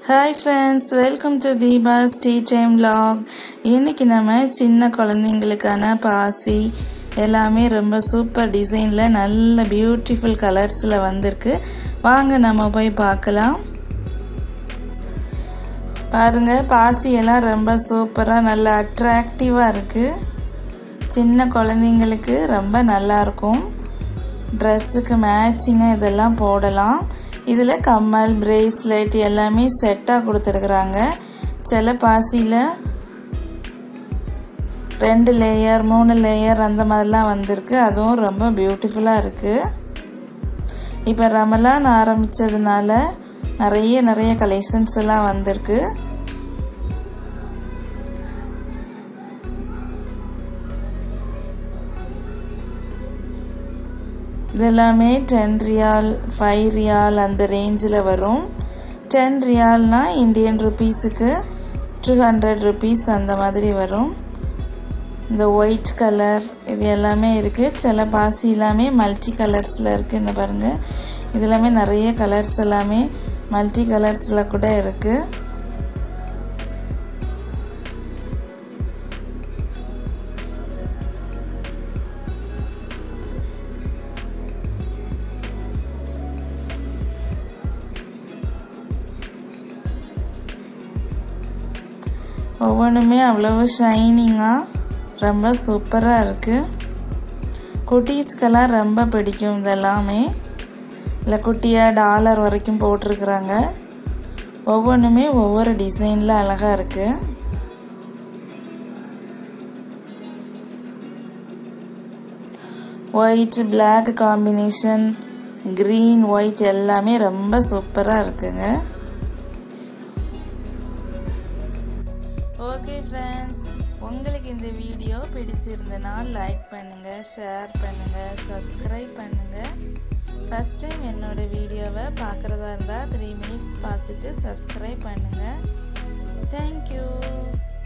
hi friends welcome to Deepa's tea time vlog இன்னைக்கு நம்ம சின்ன குழந்தைங்களுக்கான பாசி எல்லாமே ரொம்ப சூப்பர் டிசைனில் நல்ல பியூட்டிஃபுல் கலர்ஸில் வந்திருக்கு வாங்க நம்ம போய் பார்க்கலாம் பாருங்க பாசி எல்லாம் ரொம்ப சூப்பராக நல்ல அட்ராக்டிவாக இருக்குது சின்ன குழந்தைங்களுக்கு ரொம்ப நல்லா இருக்கும் ட்ரெஸ்ஸுக்கு மேட்சிங்காக இதெல்லாம் போடலாம் இதில் கம்மல் பிரேஸ்லெட் எல்லாமே செட்டாக கொடுத்துருக்குறாங்க சில பாசியில் ரெண்டு லேயர் மூணு லேயர் அந்த மாதிரிலாம் வந்திருக்கு அதுவும் ரொம்ப பியூட்டிஃபுல்லாக இருக்குது இப்போ ரமலான் ஆரம்பித்ததுனால நிறைய நிறைய கலெக்ஷன்ஸ் எல்லாம் வந்திருக்கு இதெல்லாமே டென் ரியால் ஃபைவ் ரியால் அந்த ரேஞ்சில் வரும் டென் ரியால்னா இந்தியன் ருபீஸுக்கு டூ ஹண்ட்ரட் ருபீஸ் அந்த மாதிரி வரும் இந்த ஒயிட் கலர் இது எல்லாமே இருக்குது சில பாசி எல்லாமே மல்டி கலர்ஸில் இருக்குன்னு பாருங்கள் இது எல்லாமே நிறைய கலர்ஸ் எல்லாமே மல்டி கலர்ஸில் கூட இருக்குது ஒவ்வொன்றுமே அவ்வளவு ஷைனிங்காக ரொம்ப சூப்பராக இருக்குது குட்டீஸ்க்கெல்லாம் ரொம்ப பிடிக்கும் இதெல்லாமே இல்லை குட்டியாக டாலர் வரைக்கும் போட்டிருக்குறாங்க ஒவ்வொன்றுமே ஒவ்வொரு டிசைனில் அழகாக இருக்குது white black combination green white எல்லாமே ரொம்ப சூப்பராக இருக்குங்க ஓகே ஃப்ரெண்ட்ஸ் உங்களுக்கு இந்த வீடியோ பிடிச்சிருந்தனா லைக் பண்ணுங்கள் ஷேர் பண்ணுங்கள் சப்ஸ்கிரைப் பண்ணுங்கள் ஃபஸ்ட் டைம் என்னோட வீடியோவை பார்க்குறதா இருந்தால் த்ரீ மினிட்ஸ் பார்த்துட்டு சப்ஸ்கிரைப் பண்ணுங்கள் தேங்க்யூ